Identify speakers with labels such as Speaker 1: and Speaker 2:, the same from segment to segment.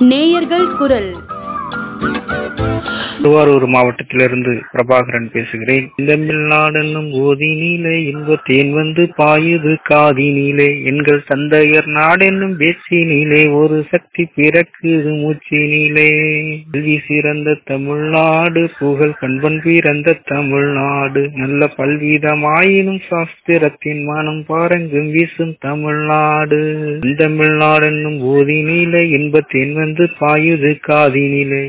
Speaker 1: நேயர்கள் குரல்
Speaker 2: திருவாரூர் மாவட்டத்திலிருந்து பிரபாகரன் பேசுகிறேன் தமிழ்நாடென்னும் ஓதினிலே இன்பத்தேன் வந்து பாயுது காதினிலே எங்கள் தந்தையர் நாடென்னும் பேச்சினிலே ஒரு சக்தி பிறக்குது மூச்சினிலே கல்வி சிறந்த தமிழ்நாடு புகழ் கண்பன் பிறந்த தமிழ்நாடு நல்ல பல்விதமாயினும் சாஸ்திரத்தின் மனம் பாரங்கும் வீசும் தமிழ்நாடு தமிழ்நாடென்னும் ஓதினிலே இன்பத்தேன் வந்து பாயுது காதினிலே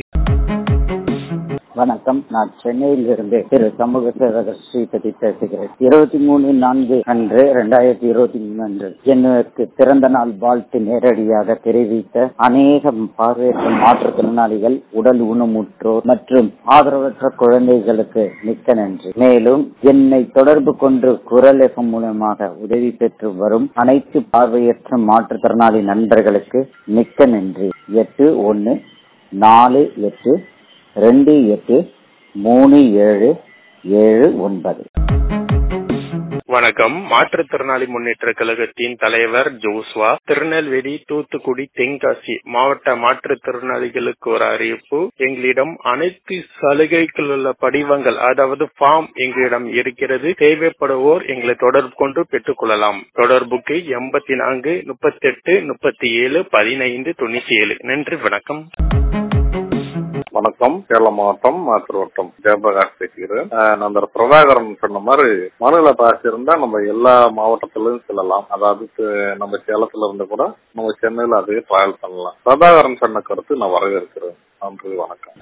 Speaker 3: வணக்கம் நான் சென்னையில் இருந்து திரு சமூக சேவகர் ஸ்ரீபதி பேசுகிறேன் இருபத்தி மூணு நான்கு அன்று இரண்டாயிரத்தி இருபத்தி மூணு அன்று எனக்கு பிறந்த நாள் வாழ்த்து நேரடியாக தெரிவித்த அநேக பார்வையற்ற மாற்றுத்திறனாளிகள் உடல் ஊனமுற்றோர் மற்றும் ஆதரவற்ற குழந்தைகளுக்கு மிக்க நன்றி மேலும் என்னை தொடர்பு கொண்டு குரல் எஃப்எம் மூலமாக உதவி பெற்று வரும் அனைத்து பார்வையற்ற மாற்றுத்திறனாளி நண்பர்களுக்கு மிக்க நன்றி எட்டு ஒன்னு நாலு எட்டு ரெண்டு எட்டு மூணு ஏழு ஏழு ஒன்பது
Speaker 4: வணக்கம் மாற்றுத்திறனாளி முன்னேற்ற கழகத்தின் தலைவர் ஜோஸ்வா திருநெல்வேலி தூத்துக்குடி தென்காசி மாவட்ட மாற்றுத்திறனாளிகளுக்கு ஒரு அறிவிப்பு எங்களிடம் அனைத்து சலுகைகள் உள்ள படிவங்கள் அதாவது ஃபார்ம் எங்களிடம் இருக்கிறது தேவைப்படுவோர் எங்களை தொடர்பு கொண்டு பெற்றுக் கொள்ளலாம் தொடர்புக்கு எண்பத்தி நான்கு முப்பத்தி எட்டு முப்பத்தி ஏழு பதினைந்து தொண்ணூத்தி ஏழு நன்றி வணக்கம்
Speaker 5: வணக்கம் சேலம் மாவட்டம் மாத்திருவட்டம் ஜெயபிரகாஷ் பேசுகிறேன் அஹ் நம்ம பிரபாகரன் சொன்ன மாதிரி மனுல பாஸ் இருந்தா நம்ம எல்லா மாவட்டத்திலும் செல்லலாம் அதாவது து- நம்ம சேலத்துல இருந்து கூட நம்ம சென்னையில அதே டிராவல் பண்ணலாம் பிரபாகரன் சொன்ன கருத்து நான் வரவேற்கிறேன் நன்றி வணக்கம்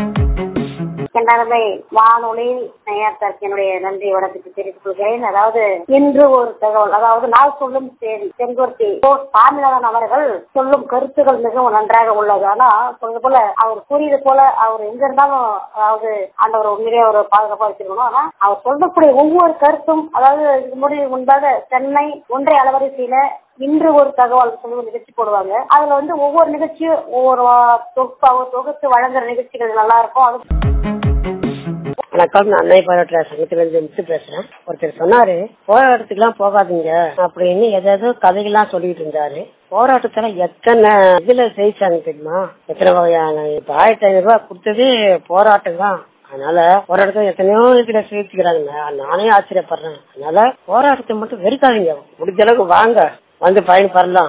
Speaker 6: சென்றதை வானொலி நேயத்திற்கு என்னுடைய நன்றி வணக்கத்தை தெரிவித்துக் கொள்கிறேன் அதாவது இன்று ஒரு தகவல் அதாவது நான் சொல்லும் செய்தி செங்கோர்த்தி ஓ சாமிநாதன் அவர்கள் சொல்லும் கருத்துக்கள் மிகவும் நன்றாக உள்ளது ஆனா சொல்றது போல அவர் கூறியது போல அவர் எங்க இருந்தாலும் அதாவது ஆண்டவர் உண்மையிலே ஒரு பாதுகாப்பா வச்சிருக்கணும் ஆனா அவர் சொல்லக்கூடிய ஒவ்வொரு கருத்தும் அதாவது இதுக்கு முன்னாடி முன்பாக சென்னை ஒன்றை அலவரிசையில இன்று ஒரு தகவல் சொல்லி ஒரு நிகழ்ச்சி போடுவாங்க அதுல வந்து ஒவ்வொரு நிகழ்ச்சியும் ஒவ்வொரு தொகுப்பு தொகுத்து வழங்குற நிகழ்ச்சிகள் நல்லா இருக்கும் அது
Speaker 7: வணக்கம் நான் அன்னை பாராட்டுற சங்கத்துல இருந்து மிஸ் பேசுறேன் ஒருத்தர் சொன்னாரு போராட்டத்துக்குலாம் போகாதீங்க அப்படின்னு ஏதாவது கதைகள்லாம் சொல்லிட்டு இருந்தாரு போராட்டத்துல எத்தனை இதுல ஜெயிச்சாங்க தெரியுமா எத்தனை வகையான இப்ப ஆயிரத்தி ஐநூறு ரூபாய் கொடுத்தது போராட்டம் தான் அதனால போராட்டத்தை எத்தனையோ இதுல சேர்த்துக்கிறாங்க நானே ஆச்சரியப்படுறேன் அதனால போராட்டத்தை மட்டும் வெறுக்காதீங்க முடிஞ்ச அளவுக்கு வாங்க வந்து பயன் பெறலாம்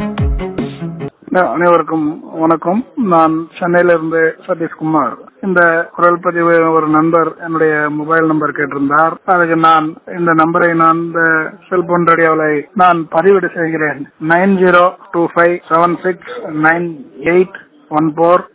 Speaker 8: அனைவருக்கும் வணக்கம் நான் சென்னையில இருந்து சதீஷ்குமார் இந்த குரல் பதிவு ஒரு நண்பர் என்னுடைய மொபைல் நம்பர் கேட்டிருந்தார் அதுக்கு நான் இந்த நம்பரை நான் இந்த செல்போன் ரேடியோவில் நான் பதிவிடு செய்கிறேன் nine zero two five seven six nine eight one four